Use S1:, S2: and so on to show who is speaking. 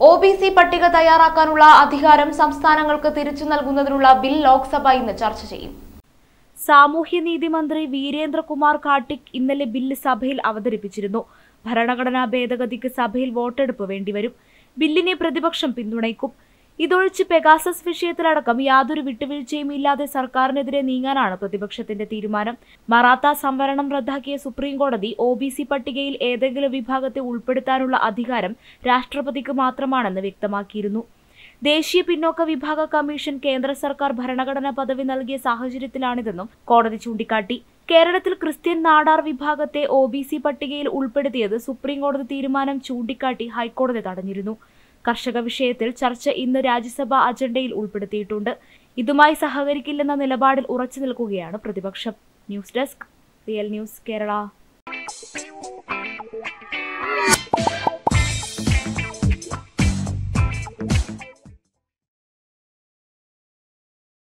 S1: O B C പട്ടിക തയ്യാറാക്കാനുള്ള അധികാരം സംസ്ഥാനങ്ങൾക്ക് തിരിച്ചു നൽകുന്നതിനുള്ള ബിൽ ലോക്സഭ ഇന്ന് ചർച്ച ചെയ്യും
S2: സാമൂഹ്യനീതി മന്ത്രി വീരേന്ദ്രകുമാർ കാട്ടിക് ഇന്നലെ ബില്ല് സഭയിൽ അവതരിപ്പിച്ചിരുന്നു ഭരണഘടനാ ഭേദഗതിക്ക് സഭയിൽ വോട്ടെടുപ്പ് വേണ്ടിവരും ബില്ലിനെ പ്രതിപക്ഷം പിന്തുണയ്ക്കും ഇതൊഴിച്ച് പെഗാസസ് വിഷയത്തിലടക്കം യാതൊരു വിട്ടുവീഴ്ചയും ഇല്ലാതെ സർക്കാരിനെതിരെ നീങ്ങാനാണ് പ്രതിപക്ഷത്തിന്റെ തീരുമാനം മറാത്ത സംവരണം റദ്ദാക്കിയ സുപ്രീം കോടതി ഒ ബി സി പട്ടികയിൽ ഏതെങ്കിലും വിഭാഗത്തെ ഉൾപ്പെടുത്താനുള്ള അധികാരം രാഷ്ട്രപതിക്ക് മാത്രമാണെന്ന് വ്യക്തമാക്കിയിരുന്നു ദേശീയ പിന്നോക്ക വിഭാഗ കമ്മീഷൻ കേന്ദ്ര സർക്കാർ ഭരണഘടനാ പദവി നൽകിയ സാഹചര്യത്തിലാണിതെന്നും കോടതി ചൂണ്ടിക്കാട്ടി കേരളത്തിൽ ക്രിസ്ത്യൻ നാടാർ വിഭാഗത്തെ ഒ ബി സി പട്ടികയിൽ ഉൾപ്പെടുത്തിയത് സുപ്രീം കോടതി തീരുമാനം ചൂണ്ടിക്കാട്ടി ഹൈക്കോടതി തടഞ്ഞിരുന്നു കർഷക വിഷയത്തിൽ ചർച്ച ഇന്ന് രാജ്യസഭാ അജണ്ടയിൽ ഉൾപ്പെടുത്തിയിട്ടുണ്ട് ഇതുമായി സഹകരിക്കില്ലെന്ന നിലപാടിൽ ഉറച്ചു നിൽക്കുകയാണ് പ്രതിപക്ഷം news desk real news Kerala